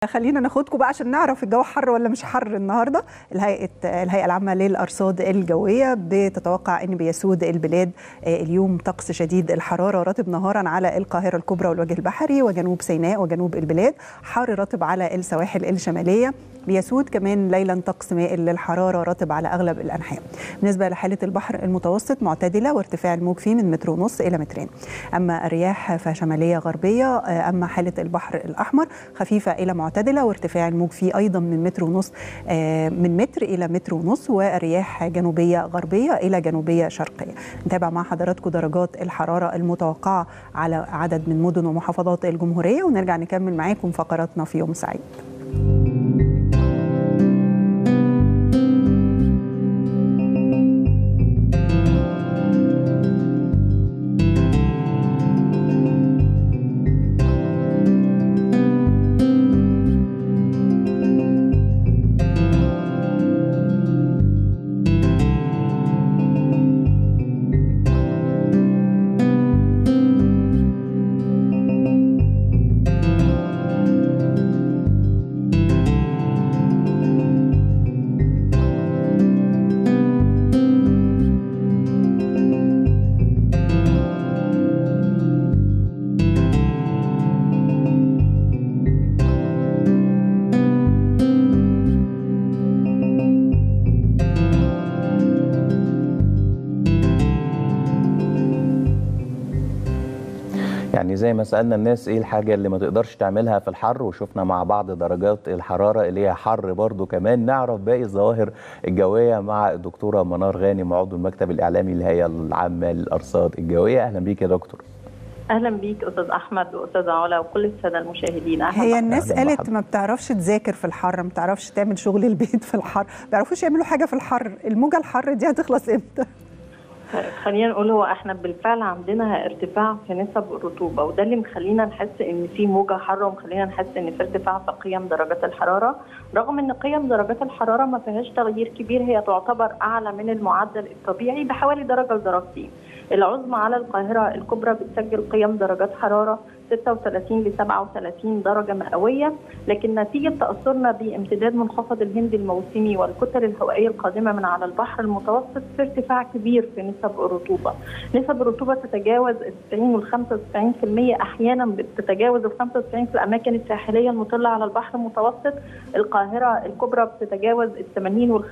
خلينا ناخدكم بقى عشان نعرف الجو حر ولا مش حر النهارده الهيئه الهيئه العامه للارصاد الجويه بتتوقع ان بيسود البلاد اليوم طقس شديد الحراره رطب نهارا على القاهره الكبرى والوجه البحري وجنوب سيناء وجنوب البلاد حار رطب على السواحل الشماليه بيسود كمان ليلا طقس مائل للحراره رطب على اغلب الانحاء بالنسبه لحاله البحر المتوسط معتدله وارتفاع الموج فيه من متر ونص الى مترين اما الرياح فشماليه غربيه اما حاله البحر الاحمر خفيفه الى معتدله وارتفاع الموج فيه ايضا من متر ونص من متر الى متر ونص والرياح جنوبيه غربيه الى جنوبيه شرقيه نتابع مع حضراتكم درجات الحراره المتوقعه على عدد من مدن ومحافظات الجمهوريه ونرجع نكمل معاكم فقراتنا في يوم سعيد يعني زي ما سالنا الناس ايه الحاجه اللي ما تقدرش تعملها في الحر وشفنا مع بعض درجات الحراره اللي هي حر برضو كمان نعرف باقي الظواهر الجويه مع الدكتوره منار غانم عضو المكتب الاعلامي للهيئه العامه للارصاد الجويه اهلا بيك يا دكتور اهلا بيك استاذ احمد واستاذ علا وكل الساده المشاهدين أهلا هي الناس قالت ما بتعرفش تذاكر في الحر ما بتعرفش تعمل شغل البيت في الحر ما بيعرفوش يعملوا حاجه في الحر الموجه الحر دي هتخلص امتى خلينا نقول هو احنا بالفعل عندنا ارتفاع في نسب الرطوبه وده اللي مخلينا نحس ان في موجه حاره ومخلينا نحس ان في ارتفاع في قيم درجات الحراره رغم ان قيم درجات الحراره ما فيهاش تغيير كبير هي تعتبر اعلى من المعدل الطبيعي بحوالي درجه لدرجتين العظمى على القاهره الكبرى بتسجل قيم درجات حراره 36 ل 37 درجه مئويه لكن نتيجه تاثرنا بامتداد منخفض الهند الموسمي والكتل الهوائيه القادمه من على البحر المتوسط في ارتفاع كبير في نسب الرطوبه. نسب الرطوبه تتجاوز ال 90 وال 95% احيانا بتتجاوز ال 95 في الاماكن الساحليه المطله على البحر المتوسط. القاهره الكبرى بتتجاوز ال 80 وال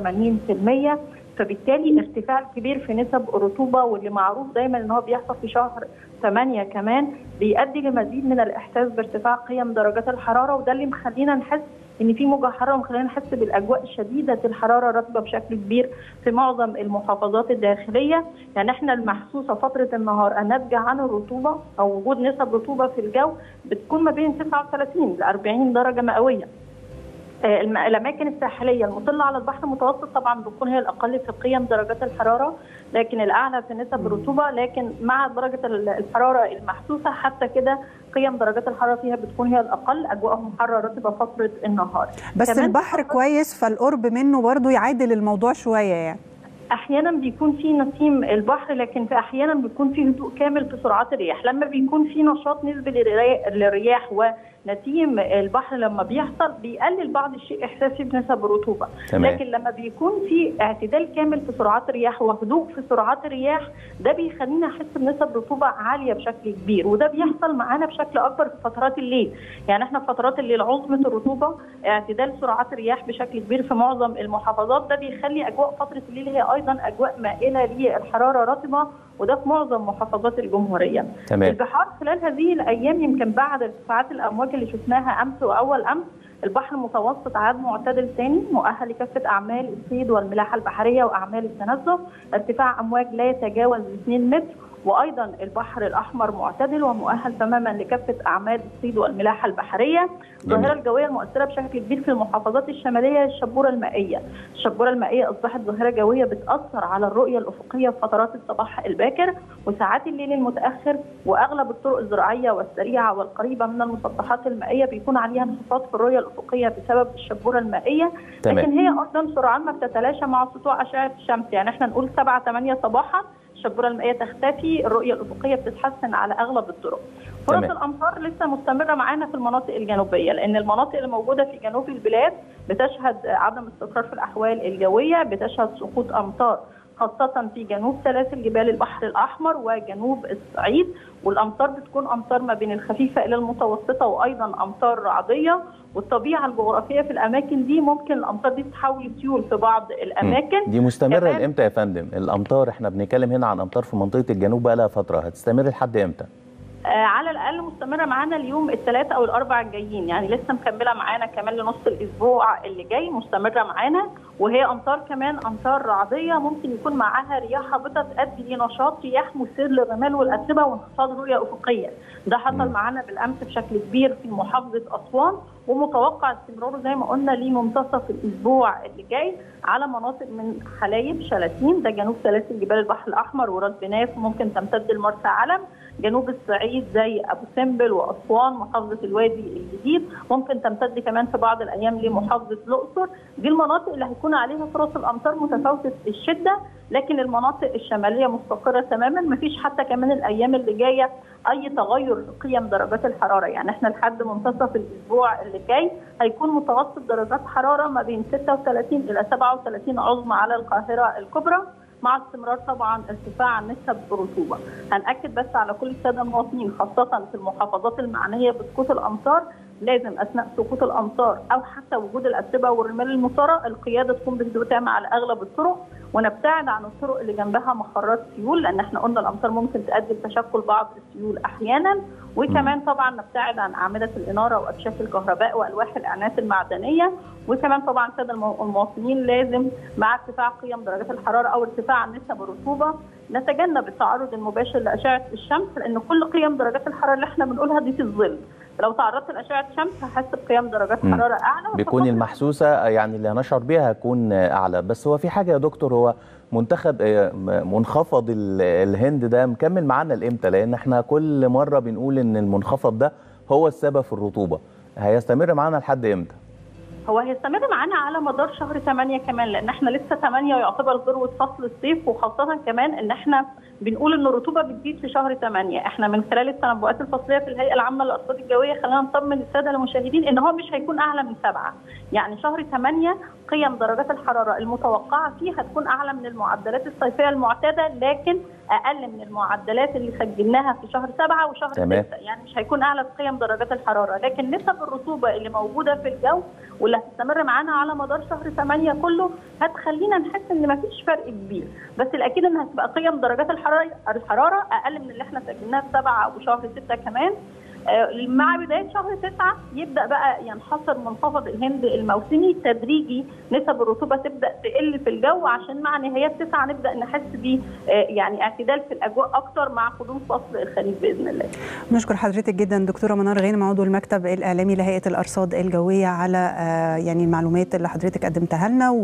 85% فبالتالي ارتفاع كبير في نسب الرطوبه واللي معروف دايما ان هو بيحصل في شهر 8 كمان بيؤدي لمزيد من الاحساس بارتفاع قيم درجات الحراره وده اللي مخلينا نحس ان في موجه حاره ومخلينا نحس بالاجواء شديده الحراره رطبه بشكل كبير في معظم المحافظات الداخليه يعني احنا المحسوسه فتره النهار الناتجه عن الرطوبه او وجود نسب رطوبه في الجو بتكون ما بين 39 ل 40 درجه مئويه الاماكن الساحليه المطله على البحر المتوسط طبعا بتكون هي الاقل في قيم درجات الحراره لكن الاعلى في نسب الرطوبه لكن مع درجه الحراره المحسوسه حتى كده قيم درجات الحراره فيها بتكون هي الاقل اجواءهم حاره رطبه فتره النهار بس البحر كويس فالقرب منه برضو يعادل الموضوع شويه يعني احيانا بيكون في نسيم البحر لكن في احيانا بيكون في هدوء كامل في سرعات الرياح لما بيكون في نشاط نسبي للرياح ونسيم البحر لما بيحصل بيقلل بعض الشيء احساسي بنسب الرطوبه تمام. لكن لما بيكون في اعتدال كامل في سرعات الرياح وهدوء في سرعات الرياح ده بيخلينا احس بنسب رطوبه عاليه بشكل كبير وده بيحصل معانا بشكل اكبر في فترات الليل يعني احنا في فترات الليل عظمه الرطوبه اعتدال سرعات الرياح بشكل كبير في معظم المحافظات ده بيخلي اجواء فتره الليل هي ايضا اجواء مائله للحراره رطبه وده في معظم محافظات الجمهوريه. تمام. البحار خلال هذه الايام يمكن بعد ارتفاعات الامواج اللي شفناها امس واول امس البحر المتوسط عاد معتدل ثاني مؤهل لكافه اعمال الصيد والملاحه البحريه واعمال التنزه، ارتفاع امواج لا يتجاوز 2 متر وايضا البحر الاحمر معتدل ومؤهل تماما لكافه اعمال الصيد والملاحه البحريه. الظاهره الجويه المؤثره بشكل كبير في المحافظات الشماليه هي الشبوره المائيه. الشبوره المائيه اصبحت ظاهره جويه بتاثر على الرؤيه الافقيه في فترات الصباح الباكر وساعات الليل المتاخر واغلب الطرق الزراعيه والسريعه والقريبه من المسطحات المائيه بيكون عليها انخفاض في الرؤيه الافقيه بسبب الشبوره المائيه تمام. لكن هي ايضا سرعان ما بتتلاشى مع سطوع اشعه الشمس يعني احنا نقول 7 8 صباحا الشبوره المائيه تختفي الرؤيه الافقيه بتتحسن على اغلب الطرق فرص تمام. الامطار لسه مستمره معانا في المناطق الجنوبيه لان المناطق اللي موجوده في جنوب البلاد بتشهد عدم استقرار في الاحوال الجويه بتشهد سقوط امطار خاصة في جنوب سلاسل جبال البحر الأحمر وجنوب الصعيد والأمطار بتكون أمطار ما بين الخفيفة إلى المتوسطة وأيضا أمطار رعدية والطبيعة الجغرافية في الأماكن دي ممكن الأمطار دي تتحول سيول في بعض الأماكن دي مستمرة كمان- لامتى يا فندم؟ الامطار احنا بنتكلم هنا عن امطار في منطقة الجنوب بقى لها فترة هتستمر لحد امتى؟ آه، على الاقل مستمره معانا اليوم الثلاثاء او الاربع الجايين يعني لسه مكمله معانا كمان لنص الاسبوع اللي جاي مستمره معانا وهي امطار كمان امطار رعديه ممكن يكون معاها رياح هابطه تؤدي لنشاط رياح مثير للرمال والاتربه وانخفاض رؤيه افقيه ده حصل مم. معانا بالامس بشكل كبير في محافظه اسوان ومتوقع استمراره زي ما قلنا لمنتصف الاسبوع اللي جاي على مناطق من حلايب شلاتين ده جنوب سلاسل جبال البحر الاحمر وراس بناس ممكن تمتد لمرسى علم جنوب الصعيد زي ابو سمبل واسوان محافظه الوادي الجديد ممكن تمتد كمان في بعض الايام لمحافظه الاقصر دي المناطق اللي هيكون عليها فرص الامطار متفاوته الشده لكن المناطق الشماليه مستقره تماما مفيش حتى كمان الايام اللي جايه اي تغير في قيم درجات الحراره يعني احنا لحد منتصف الاسبوع اللي جاي هيكون متوسط درجات حراره ما بين 36 الى 37 عظمى على القاهره الكبرى مع استمرار طبعا ارتفاع نسب الرطوبه. هنأكد بس على كل الساده المواطنين خاصه في المحافظات المعنيه بسقوط الامطار لازم اثناء سقوط الامطار او حتى وجود الاتربه والرمال المثاره القياده تكون بهدوء تام على اغلب الطرق ونبتعد عن الطرق اللي جنبها مخرات سيول لان احنا قلنا الامطار ممكن تؤدي لتشكل بعض السيول احيانا وكمان طبعا نبتعد عن اعمده الاناره واكشاف الكهرباء والواح الاعنات المعدنيه وكمان طبعا الساده المو- المواطنين لازم مع ارتفاع قيم درجات الحراره او ارتفاع نسب الرطوبه نتجنب التعرض المباشر لاشعه الشمس لان كل قيم درجات الحراره اللي احنا بنقولها دي في الظل لو تعرضت لاشعه شمس هحس بقيم درجات مم. حراره اعلى بيكون وفقط- المحسوسة يعني اللي هنشعر بيها هتكون أعلى بس هو في حاجة يا دكتور هو منتخب آه، م- منخفض ال- الهند ده مكمل معانا لإمتى لأن احنا كل مرة بنقول إن المنخفض ده هو السبب في الرطوبة هيستمر معانا لحد إمتى؟ هو هيستمر معانا على مدار شهر 8 كمان لان احنا لسه 8 يعتبر ذروه فصل الصيف وخاصه كمان ان احنا بنقول ان الرطوبه بتزيد في شهر 8 احنا من خلال التنبؤات الفصليه في الهيئه العامه للارصاد الجويه خلينا نطمن الساده المشاهدين ان هو مش هيكون اعلى من 7 يعني شهر 8 قيم درجات الحراره المتوقعه فيه هتكون اعلى من المعدلات الصيفيه المعتاده لكن اقل من المعدلات اللي سجلناها في شهر 7 وشهر 6 تمام. يعني مش هيكون اعلى في قيم درجات الحراره لكن نسب الرطوبه اللي موجوده في الجو واللي هتستمر معانا على مدار شهر 8 كله هتخلينا نحس ان مفيش فرق كبير بس الاكيد ان هتبقى قيم درجات الحراره الحراره اقل من اللي احنا سجلناها في 7 وشهر 6 كمان آه، مع بدايه شهر 9 يبدا بقى ينحصر منخفض الهند الموسمي تدريجي نسب الرطوبه تبدا تقل في الجو عشان مع نهايات 9 نبدا نحس ب يعني اعتدال في الاجواء اكتر مع قدوم فصل الخريف باذن الله. نشكر حضرتك جدا دكتوره منار غانم عضو المكتب الاعلامي لهيئه الارصاد الجويه على آه، يعني المعلومات اللي حضرتك قدمتها لنا